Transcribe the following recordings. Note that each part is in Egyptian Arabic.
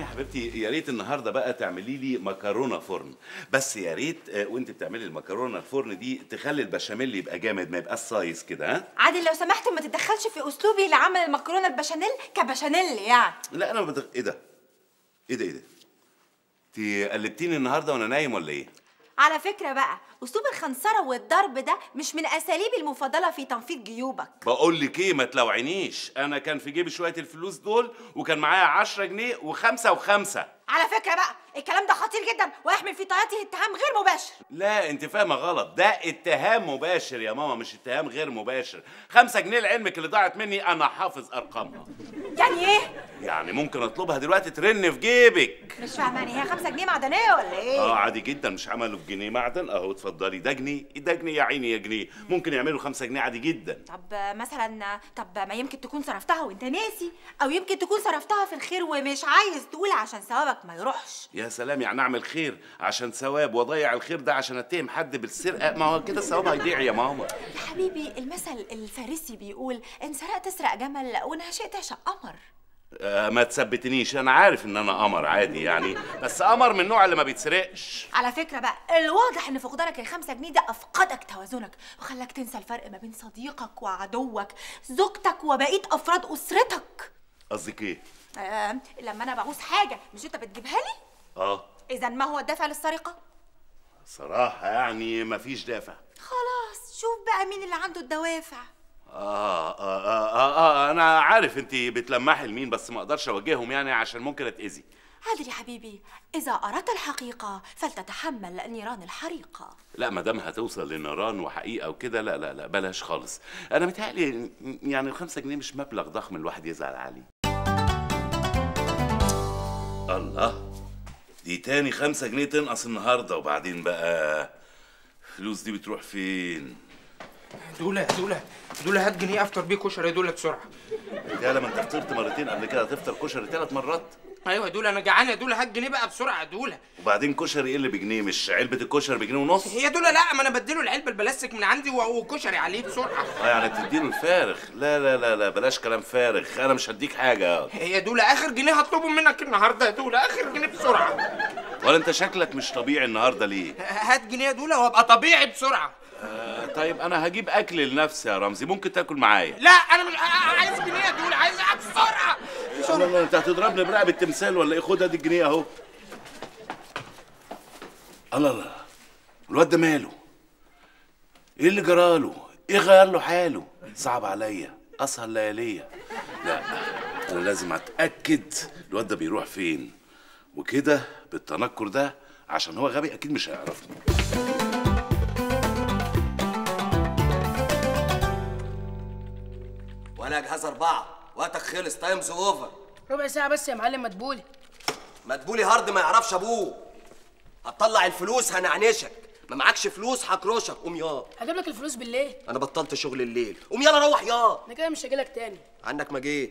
حبيبتي يا ريت النهارده بقى تعملي لي مكرونه فرن بس يا ريت آه، وانت بتعملي المكرونه الفرن دي تخلي البشاميل يبقى جامد ما يبقاش صايص كده ها عادل لو سمحت ما تتدخلش في اسلوبي اللي عمل المكرونه البشاميل كبشاميل يعني لا انا بدغ... ايه ده ايه ده ايه ده انت قلبتيني النهارده وانا نايم ولا ايه على فكره بقى اسلوب الخنصره والضرب ده مش من اساليبي المفضله في تنفيذ جيوبك بقول لك ايه ما تلوعينيش انا كان في جيبي شويه الفلوس دول وكان معايا 10 جنيه وخمسه وخمسه على فكره بقى الكلام ده خطير جدا ويحمل في طياتي اتهام غير مباشر لا انت فاهمه غلط ده اتهام مباشر يا ماما مش اتهام غير مباشر خمسة جنيه لعلمك اللي ضاعت مني انا حافظ ارقامها يعني ايه يعني ممكن اطلبها دلوقتي ترن في جيبك مش فاهماني هي خمسة جنيه معدنيه ولا ايه اه عادي جدا مش عملوا بجنيه معدن اهو اتفضلي ده جنيه ده جنيه يا عيني يا جنيه ممكن يعملوا خمسة جنيه عادي جدا طب مثلا طب ما يمكن تكون صرفتها وانت ناسي او يمكن تكون صرفتها في الخير ومش عايز تقول عشان ثوابك ما يروحش يا سلام يعني اعمل خير عشان ثواب واضيع الخير ده عشان اتهم حد بالسرقه ما هو كده الثواب هيضيع يا ماما يا حبيبي المثل الفارسي بيقول ان سرقت تسرق جمل وان هشئت تعشق قمر آه ما تثبتنيش انا عارف ان انا قمر عادي يعني بس قمر من النوع اللي ما بيتسرقش على فكرة بقى الواضح ان فقدانك الخمسة جنيه ده افقدك توازنك وخلاك تنسى الفرق ما بين صديقك وعدوك زوجتك وبقية افراد اسرتك قصدك ايه آه لما انا بعوز حاجة مش انت بتجيبها لي اه اذا ما هو الدافع للسرقة صراحه يعني مفيش دافع خلاص شوف بقى مين اللي عنده الدوافع آه, آه, آه, آه, اه انا عارف انت بتلمحي لمين بس ما اقدرش اواجههم يعني عشان ممكن اتاذي عادل يا حبيبي اذا اردت الحقيقة فلتتحمل نيران الحريقة لا ما دام هتوصل لنيران وحقيقه وكده لا لا لا بلاش خالص انا متهيألي يعني الخمسة جنيه مش مبلغ ضخم الواحد يزعل عليه الله دي تاني خمسة جنيه تنقص النهارده وبعدين بقى الفلوس دي بتروح فين؟ دولة دولة دولة هات جنيه افطر بيه كشري دولة بسرعة يا لما انت فطرت مرتين قبل كده هتفطر كشري ثلاث مرات ايوه يا دولة انا جعان يا دولة هات جنيه بقى بسرعة يا دولة وبعدين كشري ايه اللي بجنيه مش علبة الكشري بجنيه ونص؟ هي دولة لا ما انا بديله العلبة البلاستيك من عندي و- وكشري عليه بسرعة اه يعني بتديله الفارغ لا لا لا لا بلاش كلام فارغ انا مش هديك حاجة هي دولة اخر جنيه هطلبه منك النهاردة يا دولة اخر جنيه بسرعة ولا انت شكلك مش طبيعي النهارده ليه؟ هات جنيه يا دولة وابقى طبيعي بسرعة آه طيب انا هجيب اكل لنفسي يا رمزي ممكن تاكل معايا لا انا مش ع- عايز جنيه يا دولة عايزها بسرعة لا لا انت هتضربني برقبة التمثال ولا ايه خد ادي الجنيه اهو الله الله الواد ده ماله ايه اللي جراله ايه غير له حاله صعب عليا اسهر لياليا لا انا لازم اتاكد الواد ده بيروح فين وكده بالتنكر ده عشان هو غبي اكيد مش هيعرفني وانا جهاز اربعه وقتك خلص تايمز اوفر ربع ساعة بس يا معلم مدبولي مدبولي هارد ما يعرفش ابوه هتطلع الفلوس هنعنشك ما معكش فلوس هكروشك قوم يا هجيب لك الفلوس بالليل انا بطلت شغل الليل قوم يلا روح يا انا كده مش هجيلك تاني عنك ما جيت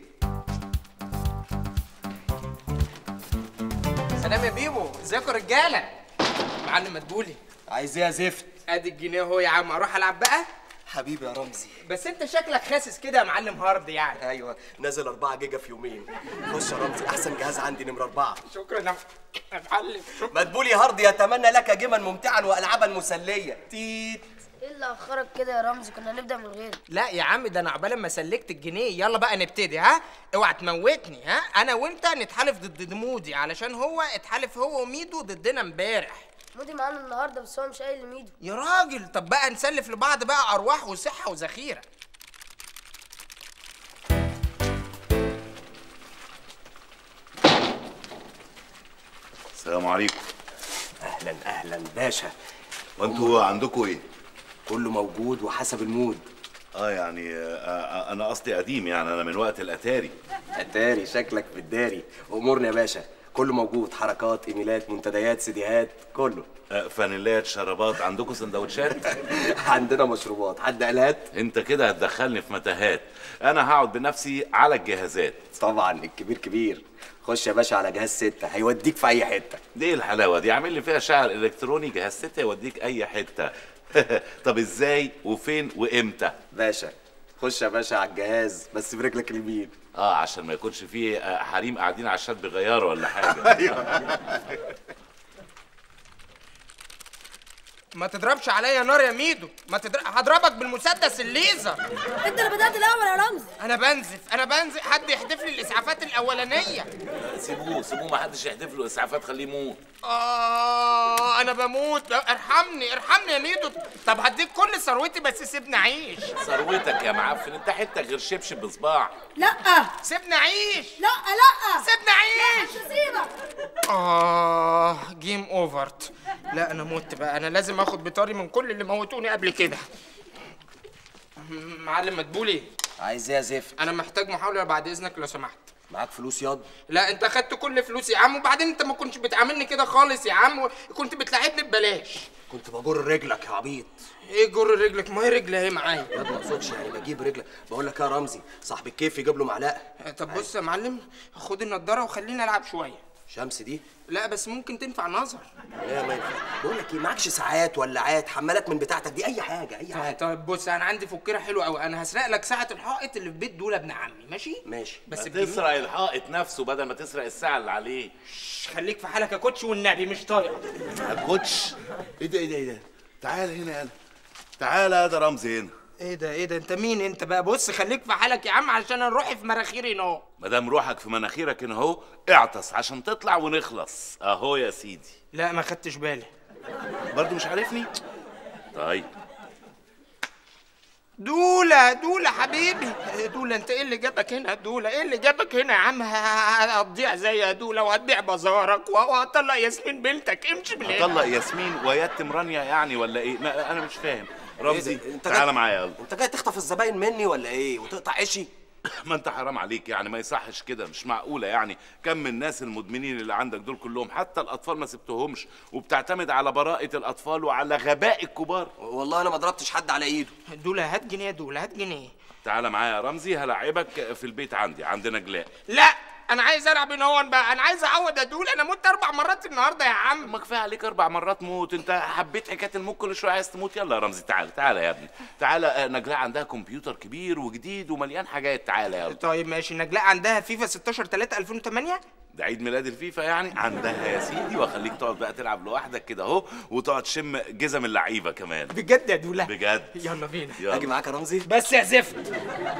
سلام يا بيبو ازيكم يا رجالة معلم مدبولي عايز ايه يا زفت ادي الجنيه اهو يا عم اروح العب بقى حبيبي يا رمزي بس انت شكلك خاسس كده يا معلم هارد يعني ايوه نازل 4 جيجا في يومين خش يا رمزي احسن جهاز عندي نمره اربعه شكرا يا يا معلم شكرا مدبولي هارد يتمنى لك جيما ممتعا والعابا مسليه تيت ايه اللي اخرك كده يا رمزي كنا نبدا من غير لا يا عم ده انا عقبال ما سلكت الجنيه يلا بقى نبتدي ها اوعى تموتني ها انا وانت نتحالف ضد مودي علشان هو اتحالف هو وميدو ضدنا امبارح مودي معانا النهارده بس هو مش قايل لميدو يا راجل طب بقى نسلف لبعض بقى ارواح وصحه وذخيره السلام عليكم اهلا اهلا باشا وانتوا عندكم ايه كله موجود وحسب المود اه يعني آه آه انا قصدي قديم يعني انا من وقت الاتاري اتاري شكلك بالداري امورنا يا باشا كله موجود حركات ايميلات منتديات سيديهات كله آه فانيلات شرابات عندكم سندوتشات عندنا مشروبات حد قال هات انت كده هتدخلني في متاهات انا هقعد بنفسي على الجهازات طبعا الكبير كبير خش يا باشا على جهاز ستة هيوديك في اي حته دي إيه الحلاوه دي عامل لي فيها شعر الكتروني جهاز ستة يوديك اي حته طب ازاي وفين وامتى باشا خش يا باشا على الجهاز بس برجلك اليمين اه عشان ما يكونش فيه آه، حريم قاعدين على الشات بيغيروا ولا حاجه ما تضربش عليا نار يا ميدو ما تضرب هضربك بالمسدس الليزر انت اللي بدات الاول يا رمزي انا بنزف انا بنزف حد يحدف لي الاسعافات الاولانيه سيبوه سيبوه ما حدش يحدف له اسعافات خليه يموت اه انا بموت ارحمني ارحمني يا ميدو طب هديك كل ثروتي بس سيبني اعيش ثروتك يا معفن انت حته غير شبشب بصباع لا سيبني اعيش لا لا سيبني اعيش سيبك آه جيم اوفرت لا أنا مت بقى أنا لازم آخد بطاري من كل اللي موتوني قبل كده معلم مدبولي عايز ايه يا زفت أنا محتاج محاولة بعد إذنك لو سمحت معاك فلوس ياض لا أنت خدت كل فلوسي يا عم وبعدين أنت ما كنتش بتعاملني كده خالص يا عم كنت بتلاعبني ببلاش كنت بجر رجلك يا عبيط إيه جر رجلك ما هي رجل أهي معايا ياض ما اقصدش يعني بجيب رجلك بقول لك يا رمزي صاحب الكيف يجيب له معلقه طب بص يا معلم خد النضارة وخليني ألعب شوية شمس دي لا بس ممكن تنفع نظر لا ما ينفع بقول لك ايه معكش ساعات ولاعات حمالات من بتاعتك دي اي حاجه اي حاجه طيب بص أنا عندي فكرة حلوة أوي أنا هسرق لك ساعة الحائط اللي في بيت دول ابن عمي ماشي؟ ماشي بس بس بجنيه. تسرق الحائط نفسه بدل ما تسرق الساعه اللي عليه خليك في حالك يا كوتش والنبي مش طايق ما كنتش ايه ده ايه ده ايه ده تعال هنا يلا تعال يا ده رمزي هنا ايه ده ايه ده انت مين انت بقى بص خليك في حالك يا عم علشان انا روحي في مناخيري نو ما دام روحك في مناخيرك هنا اهو اعطس عشان تطلع ونخلص اهو يا سيدي لا ما خدتش بالي برضو مش عارفني طيب دولة دولة حبيبي دولة انت ايه اللي جابك هنا دولة ايه اللي جابك هنا يا عم ه- هتضيع زي يا دولة وهتبيع بازارك وهطلق ياسمين بنتك امشي من هنا طلق ياسمين ويتم رانيا يعني ولا ايه ما انا مش فاهم رمزي إيه ده؟ انت تعالى جاي- معايا يلا انت جاي تخطف الزباين مني ولا ايه وتقطع عيشي ما انت حرام عليك يعني ما يصحش كده مش معقوله يعني كم من الناس المدمنين اللي عندك دول كلهم حتى الاطفال ما سبتهمش وبتعتمد على براءه الاطفال وعلى غباء الكبار والله انا ما ضربتش حد على ايده دولة هات جنيه يا دولة هات جنيه تعالى معايا يا رمزي هلاعبك في البيت عندي عند نجلاء لا انا عايز العب هنا بقى انا عايز اعوض يا دولة انا مت اربع مرات النهارده يا عم ما كفايه عليك اربع مرات موت انت حبيت حكايه الموت كل شويه عايز تموت يلا يا رمزي تعالى تعالى يا ابني تعالى آه، نجلاء عندها كمبيوتر كبير وجديد ومليان حاجات تعالى يلا طيب ماشي نجلاء عندها فيفا 16 3 2008 ده عيد ميلاد الفيفا يعني عندها يا سيدي واخليك تقعد بقى تلعب لوحدك كده اهو وتقعد تشم جزم اللعيبه كمان بجد يا دولة بجد يلا بينا يلا اجي معاك يا رمزي بس يا زفت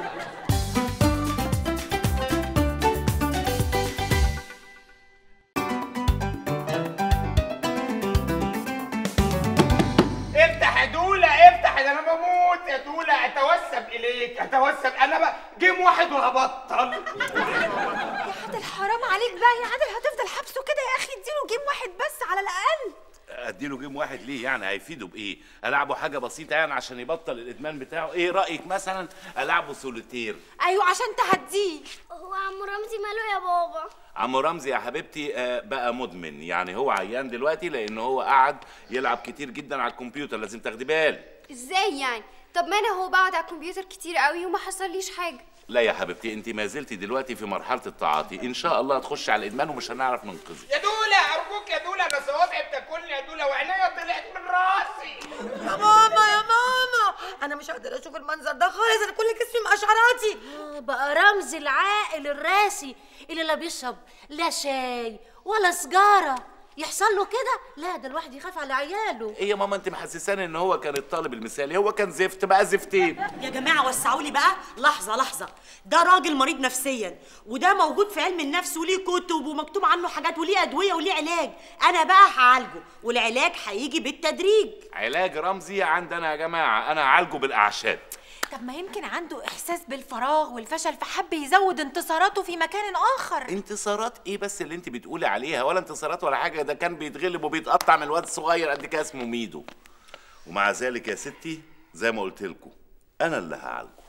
افتح يا دولة افتح ده انا بموت يا دولة اتوسب اليك اتوسب انا بقى جيم واحد وهبطل يا عادل حرام عليك بقى يا عادل هتفضل حبسه كده يا اخي اديله جيم واحد بس على الاقل اديله جيم واحد ليه يعني هيفيده بايه العبه حاجه بسيطه يعني عشان يبطل الادمان بتاعه ايه رايك مثلا العبه سوليتير ايوه عشان تهديه هو عم رمزي ماله يا بابا عمو رمزي يا حبيبتي آه، بقى مدمن يعني هو عيان دلوقتي لان هو قعد يلعب كتير جدا على الكمبيوتر لازم تاخدي بالك ازاي يعني طب ما انا هو بقعد على الكمبيوتر كتير قوي وما حصليش حاجه لا يا حبيبتي انت ما زلتي دلوقتي في مرحله التعاطي ان شاء الله هتخشي على الادمان ومش هنعرف ننقذك يا دولة ارجوك يا دولة انا صوابعي بتاكلني يا دولة وعينيا طلعت من راسي يا ماما يا ماما انا مش قادره اشوف المنظر ده خالص انا كل جسمي مقشعراتي آه، بقى رمزي العاقل الراسي اللي لا بيشرب لا شاي ولا سجارة يحصل له كده لا ده الواحد يخاف على عياله ايه يا ماما انت محسساني ان هو كان الطالب المثالي هو كان زفت بقى زفتين يا جماعه وسعوا لي بقى لحظه لحظه ده راجل مريض نفسيا وده موجود في علم النفس وليه كتب ومكتوب عنه حاجات وليه ادويه وليه علاج انا بقى هعالجه والعلاج هيجي بالتدريج علاج رمزي عندنا يا جماعه انا هعالجه بالاعشاب طب ما يمكن عنده احساس بالفراغ والفشل فحب يزود انتصاراته في مكان اخر انتصارات ايه بس اللي انت بتقولي عليها ولا انتصارات ولا حاجه ده كان بيتغلب وبيتقطع من الواد الصغير قد كده اسمه ميدو ومع ذلك يا ستي زي ما قلت لكم انا اللي هعالجه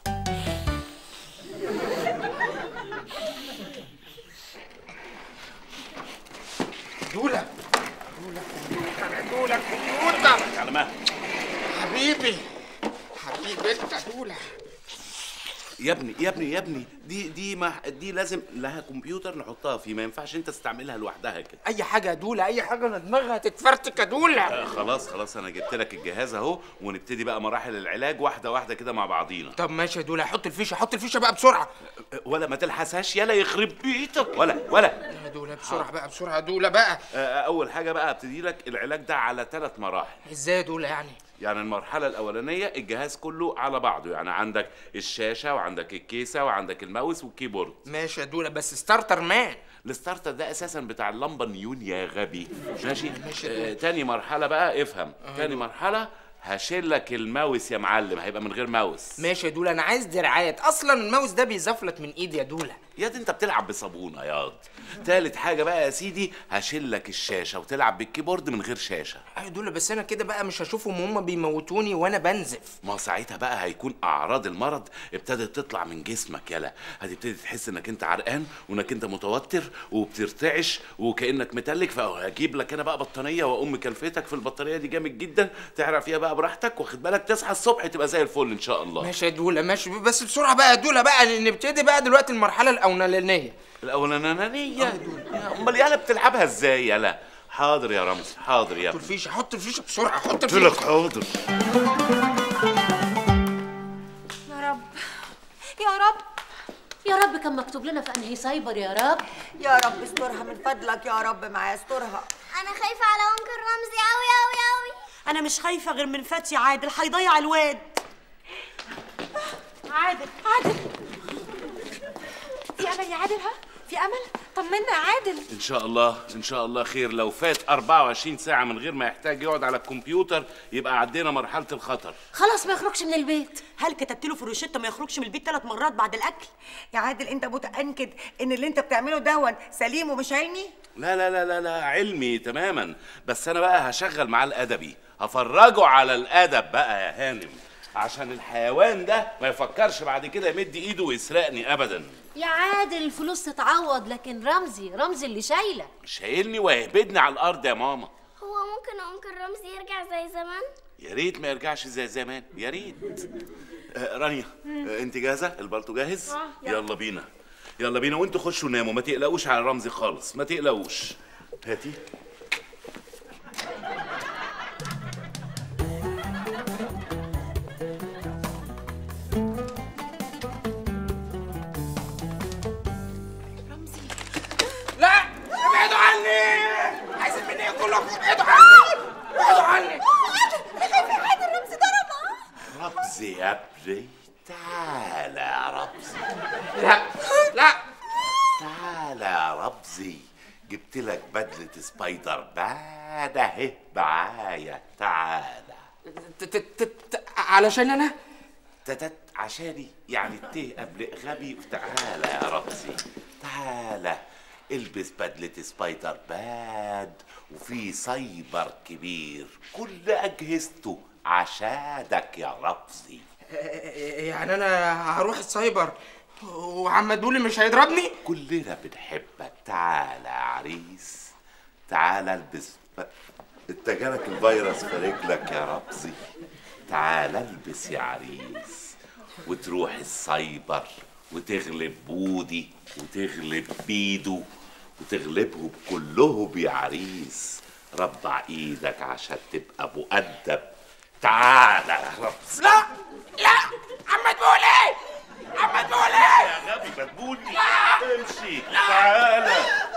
دولة دولة كمبيوتر دولة كمبيوتر على مهلك حبيبي حبيبي انت دولة يا ابني يا ابني يا ابني دي دي ما دي لازم لها كمبيوتر نحطها فيه ما ينفعش انت تستعملها لوحدها كده اي حاجه يا دوله اي حاجه انا دماغها تتفرتك يا دوله آه، خلاص خلاص انا جبت لك الجهاز اهو ونبتدي بقى مراحل العلاج واحده واحده كده مع بعضينا طب ماشي يا دوله حط الفيشه حط الفيشه بقى بسرعه آه، ولا ما تلحسهاش يلا يخرب بيتك ولا ولا يا دوله بسرعه بقى بسرعه يا دوله بقى آه، اول حاجه بقى ابتدي لك العلاج ده على ثلاث مراحل ازاي يا دوله يعني يعني المرحلة الأولانية الجهاز كله على بعضه يعني عندك الشاشة وعندك الكيسة وعندك الماوس والكيبورد ماشي يا دوله بس ستارتر مان الستارتر ده أساسا بتاع اللمبة نيون يا غبي ماشي ماشي. آه تاني مرحلة بقى افهم تاني مرحلة هشيل لك الماوس يا معلم هيبقى من غير ماوس ماشي يا دوله انا عايز دراعات اصلا الماوس ده بيزفلت من ايدي يا دوله يا دي انت بتلعب بصابونة ياض تالت حاجة بقى يا سيدي هشيل لك الشاشة وتلعب بالكيبورد من غير شاشة ايوه يا دوله بس انا كده بقى مش هشوفهم وهم بيموتوني وانا بنزف ما ساعتها بقى هيكون اعراض المرض ابتدت تطلع من جسمك يلا هتبتدي تحس انك انت عرقان وانك انت متوتر وبترتعش وكانك متلج فهجيب لك انا بقى بطانيه واقوم كلفتك في البطاريه دي جامد جدا تعرف فيها بقى براحتك واخد بالك تصحى الصبح تبقى زي الفل ان شاء الله ماشي يا دوله ماشي بس بسرعه بقى يا دوله بقى نبتدي بقى دلوقتي المرحله الاولانيه الاولانيه امال يالا بتلعبها ازاي يالا حاضر يا رمزي حاضر يا حط ابني الفيشه حط الفيشه بسرعه حط قلت لك الفيشه حاضر يا رب يا رب يا رب كان مكتوب لنا في انهي سايبر يا رب يا رب استرها من فضلك يا رب معايا استرها انا خايفه على انكل رمزي قوي قوي قوي انا مش خايفه غير من فتحي عادل هيضيع الواد عادل عادل في امل يا عادل ها في امل طمنا يا عادل ان شاء الله ان شاء الله خير لو فات 24 ساعه من غير ما يحتاج يقعد على الكمبيوتر يبقى عدينا مرحله الخطر خلاص ما يخرجش من البيت هل كتبت له في الروشته ما يخرجش من البيت ثلاث مرات بعد الاكل يا عادل انت متاكد ان اللي انت بتعمله دون سليم ومش علمي لا لا لا لا لا علمي تماما بس انا بقى هشغل معاه الادبي هفرجه على الادب بقى يا هانم عشان الحيوان ده ما يفكرش بعد كده يمد ايده ويسرقني ابدا يا عادل الفلوس تتعوض لكن رمزي رمزي اللي شايله شايلني ويهبدني على الارض يا ماما هو ممكن انكل رمزي يرجع زي زمان يا ريت ما يرجعش زي زمان يا ريت آه رانيا آه انت جاهزه البلطو جاهز آه، يلا. يلا بينا يلا بينا وانتوا خشوا ناموا ما تقلقوش على رمزي خالص ما تقلقوش هاتي لا ابعدوا عني عايزين مني إيه كلكم ابعدوا عني ابعدوا عني رمزي يا ابني تعالى يا رمزي لا لا تعالى يا رمزي جبت لك بدلة سبايدر مان اهي معايا تعالى ت- ت- ت- ت- علشان انا تتت عشاني يعني الت قبل غبي تعالى يا رمزي تعالى البس بدلة سبايدر مان وفي سايبر كبير كل أجهزته عشانك يا رمزي يعني انا هروح السايبر وعم دولي مش هيضربني كلنا بنحبك تعالى يا عريس تعالى البس ب... انت جالك الفيروس في رجلك يا رمزي تعالى البس يا عريس وتروح السايبر وتغلب بودي وتغلب بيدو وتغلبهم كلهم يا عريس ربع ايدك عشان تبقى مؤدب تعالى يا رمزي لا لا عم دولي عم دولي يا غبي مدبولي امشي تعالى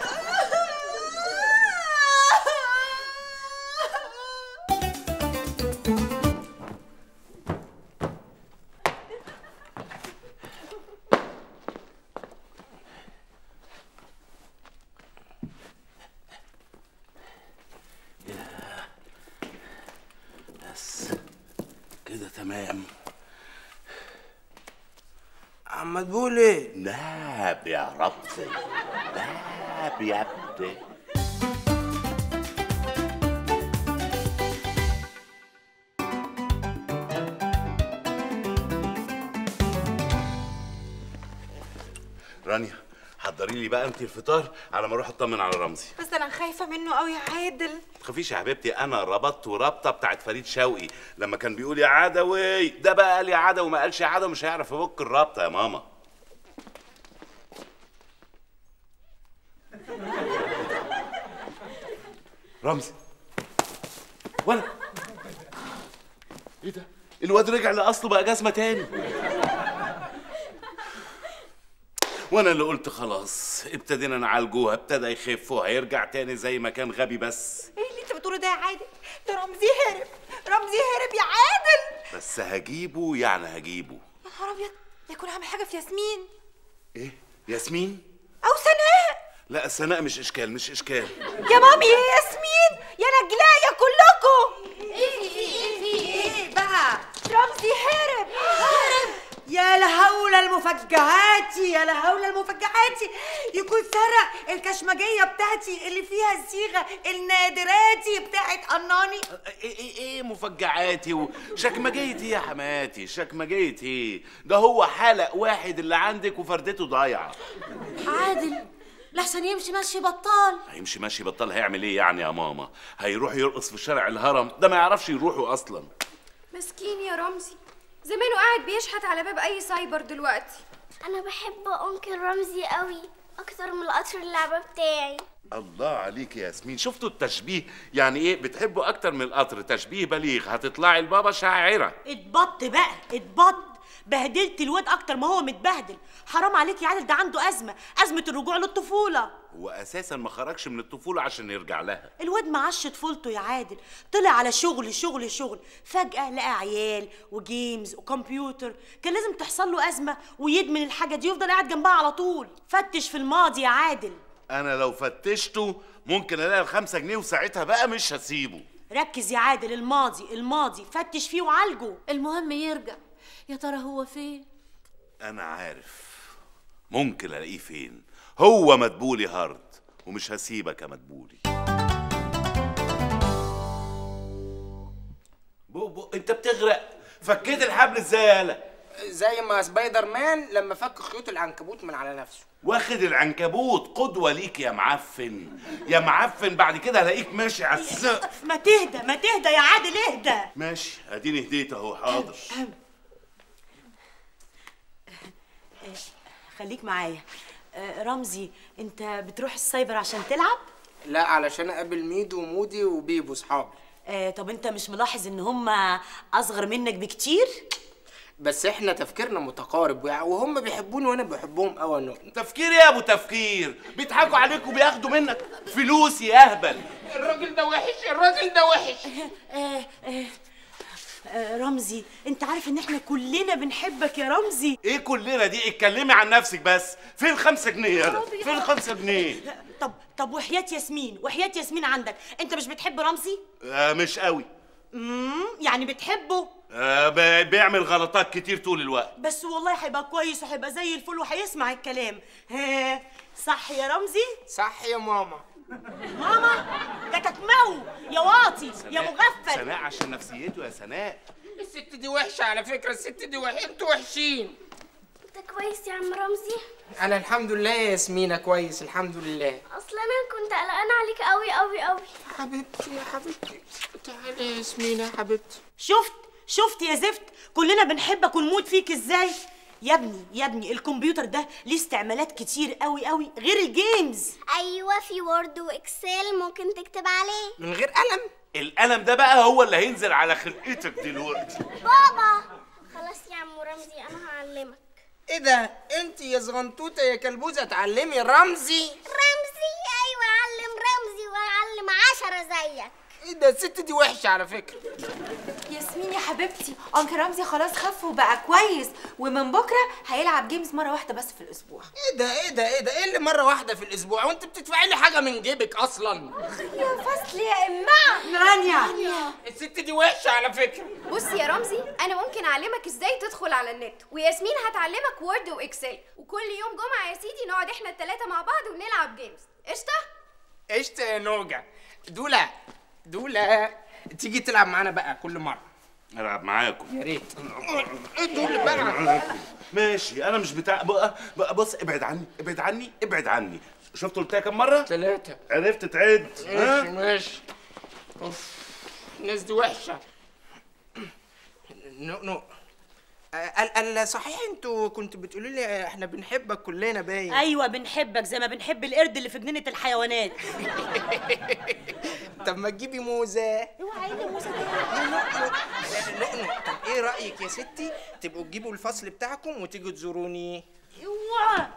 بس كده تمام عم دولي ناب يا ربي ناب يا ابني رانيا حضري لي بقى انت الفطار على ما اروح اطمن على رمزي بس انا خايفه منه قوي يا عادل ما تخافيش يا حبيبتي انا ربطت رابطه بتاعت فريد شوقي لما كان بيقول يا عدوي ده بقى قال يا عدوي ما قالش يا عدوي مش هيعرف يفك الرابطه يا ماما رمزي ولا ايه ده الواد رجع لاصله بقى جزمه تاني وانا اللي قلت خلاص ابتدينا نعالجوها ابتدى يخف وهيرجع تاني زي ما كان غبي بس ايه اللي انت بتقوله ده يا عادل ده رمزي هرب رمزي هرب يا عادل بس هجيبه يعني هجيبه يا نهار ابيض يكون عامل حاجه في ياسمين ايه ياسمين او سناء لا سناء مش اشكال مش اشكال يا مامي يا ياسمين يا نجلايه كلكم ايه في ايه في ايه بقى رمزي هرب هرب يا لهول المفجعات يا لهول المفجعات يكون سرق الكشمجيه بتاعتي اللي فيها الصيغه النادراتي بتاعت قناني ايه ايه ايه مفجعاتي وشكمجيتي يا حماتي شكمجيتي ده هو حلق واحد اللي عندك وفردته ضايعه عادل لحسن يمشي ماشي بطال هيمشي ماشي بطل هيعمل ايه يعني يا ماما هيروح يرقص في شارع الهرم ده ما يعرفش يروحوا اصلا مسكين يا رمزي زمانه قاعد بيشحت على باب اي سايبر دلوقتي انا بحب انكل رمزي قوي اكتر من القطر اللعبه بتاعي الله عليك يا ياسمين شفتوا التشبيه يعني ايه بتحبوا اكتر من القطر تشبيه بليغ هتطلعي البابا شاعره اتبط بقى اتبط بهدلت الواد اكتر ما هو متبهدل حرام عليك يا عادل ده عنده ازمه ازمه الرجوع للطفوله هو اساسا ما خرجش من الطفوله عشان يرجع لها الواد معاش طفولته يا عادل طلع على شغل شغل شغل فجأة لقى عيال وجيمز وكمبيوتر كان لازم تحصل له أزمة ويدمن الحاجة دي يفضل قاعد جنبها على طول فتش في الماضي يا عادل انا لو فتشته ممكن الاقي الخمسة جنيه وساعتها بقى مش هسيبه ركز يا عادل الماضي الماضي فتش فيه وعالجه المهم يرجع يا ترى هو فين انا عارف ممكن الاقيه فين هو مدبولي هارد ومش هسيبك يا مدبولي بو بو انت بتغرق فكيت الحبل ازاي يالا زي ما سبايدر مان لما فك خيوط العنكبوت من على نفسه واخد العنكبوت قدوة ليك يا معفن يا معفن بعد كده هلاقيك ماشي على السقف ما تهدى ما تهدى يا عادل اهدى ماشي اديني هديت اهو حاضر خليك معايا آه، رمزي انت بتروح السايبر عشان تلعب لا علشان اقابل ميدو ومودي وبيبو صحابي آه، طب انت مش ملاحظ ان هم اصغر منك بكتير بس احنا تفكيرنا متقارب ويع- وهم بيحبوني وانا بحبهم قوي انه تفكير يا ابو تفكير بيضحكوا عليك وبياخدوا منك فلوس يا اهبل الراجل ده وحش الراجل ده وحش آه، آه، آه، رمزي انت عارف ان احنا كلنا بنحبك يا رمزي ايه كلنا دي اتكلمي عن نفسك بس فين خمسة جنيه يالا فين خمسة جنيه طب طب وحياة ياسمين وحياة ياسمين عندك انت مش بتحب رمزي آه مش قوي امم يعني بتحبه آه ب- بيعمل غلطات كتير طول الوقت بس والله هيبقى كويس وهيبقى زي الفل وهيسمع الكلام ها صح يا رمزي صح يا ماما ماما ده تتمو يا واطي يا مغفل سناء عشان نفسيته يا سناء الست دي وحشه على فكره الست دي وحشه انتوا وحشين انت كويس يا عم رمزي انا الحمد لله يا ياسمينه كويس الحمد لله اصل انا كنت قلقانه عليك قوي قوي قوي حبيبتي يا حبيبتي تعالي يا ياسمينه يا حبيبتي شفت شفت يا زفت كلنا بنحبك ونموت فيك ازاي يا ابني يا ابني الكمبيوتر ده ليه استعمالات كتير قوي قوي غير الجيمز ايوه في وورد واكسل ممكن تكتب عليه من غير قلم القلم ده بقى هو اللي هينزل على خلقتك دلوقتي بابا خلاص يا عم رمزي انا هعلمك ايه ده انت يا زغنطوطه يا كلبوزه تعلمي رمزي رمزي ايوه علم رمزي واعلم عشرة زيك ايه ده الست دي وحشه على فكره ياسمين يا حبيبتي انكل رمزي خلاص خف وبقى كويس ومن بكره هيلعب جيمز مره واحده بس في الاسبوع ايه ده ايه ده ايه ده ايه اللي مره واحده في الاسبوع وانت بتدفعي لي حاجه من جيبك اصلا يا فصل يا امه رانيا الست دي وحشه على فكره بص يا رمزي انا ممكن اعلمك ازاي تدخل على النت وياسمين هتعلمك وورد واكسل وكل يوم جمعه يا سيدي نقعد احنا الثلاثه مع بعض ونلعب جيمز قشطه قشطه يا نوجه دولا دولا تيجي تلعب معانا بقى كل مره العب معاكم يا ريت ادوا اللي بقى ماشي انا مش بتاع بقى بقى بص ابعد عني ابعد عني ابعد عني شفت قلتها كم مره ثلاثة عرفت تعد ماشي ها ماشي اوف الناس دي وحشة نو نو ال ال صحيح انتوا كنتوا بتقولوا لي احنا بنحبك كلنا باين ايوه بنحبك زي ما بنحب القرد اللي في جنينه الحيوانات طب ما تجيبي موزة اوعى ايه الموسى ده نؤنو طب ايه رأيك يا ستي تبقوا تجيبوا الفصل بتاعكم وتيجوا تزوروني اوعى